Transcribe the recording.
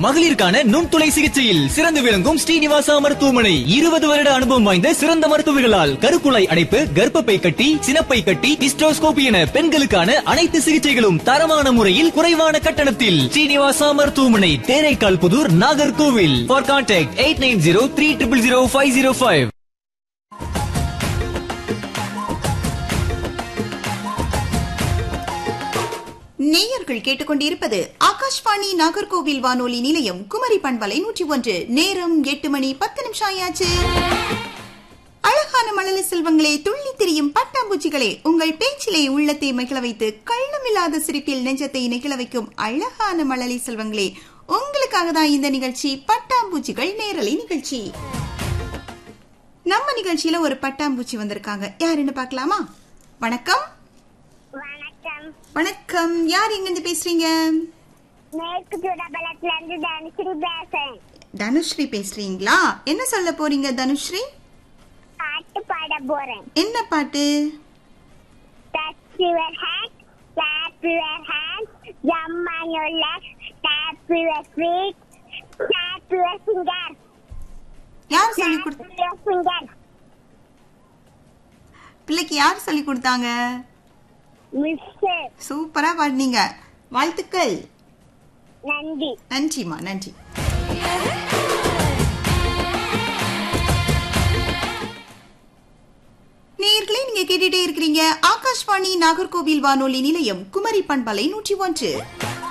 மகளிருக்கான நுண்துளை சிகிச்சையில் சிறந்து விளங்கும் ஸ்ரீனிவாசா மருத்துவமனை இருபது வருட அனுபவம் வாய்ந்த சிறந்த மருத்துவர்களால் கருக்குழாய் அடைப்பு கர்ப்பப்பை கட்டி சினப்பை கட்டி ஹிஸ்டோஸ்கோபி என பெண்களுக்கான அனைத்து சிகிச்சைகளும் தரமான முறையில் குறைவான கட்டணத்தில் ஸ்ரீனிவாசா மருத்துவமனை Theraikal Puthur Nagercoil for contact eight nine zero three triple zero five zero five நேயர்கள் கேட்டுக்கொண்டிருப்பது ஆகாஷ்வாணி நாகர்கோவில் வானொலி நிலையம் குமரி பண்பலை நூற்றி ஒன்று நேரம் எட்டு மணி பத்து நிமிஷம் ஆயாச்சு அழகான மழலை செல்வங்களே துள்ளி திரியும் பட்டாம்பூச்சிகளே உங்கள் பேச்சிலே உள்ளத்தை மகிழ வைத்து கள்ளமில்லாத சிரிப்பில் நெஞ்சத்தை நெகிழ வைக்கும் அழகான மழலை செல்வங்களே உங்களுக்காக தான் இந்த நிகழ்ச்சி பட்டாம்பூச்சிகள் நேரலை நிகழ்ச்சி நம்ம நிகழ்ச்சியில ஒரு பட்டாம்பூச்சி வந்திருக்காங்க யாருன்னு பார்க்கலாமா வணக்கம் வணக்கம் வணக்கம் யார் எங்கிருந்து பேசுறீங்க மேற்கு சுடபலத்துல இருந்து தனுஸ்ரீ பேசுறேன் தனுஸ்ரீ பேசுறீங்களா என்ன சொல்ல போறீங்க தனுஸ்ரீ பாட்டு பாட போறேன் என்ன பாட்டு Touch your hand, clap your hand, jump on your leg, tap your feet, tap your finger, யார் சொல்லி கொடு tap your finger. பிள்ளைக்கு யார் சொல்லி கொடுத்தாங்க Miss, சூப்பரா பாடினீங்க வாழ்த்துக்கள் நன்றி நன்றிமா நன்றி நேயர்களே நீங்க கேட்டுட்டே இருக்கிறீங்க ஆகாஷ்வாணி நாகர்கோவில் வானொலி நிலையம் குமரி பண்பலை நூற்றி ஒன்று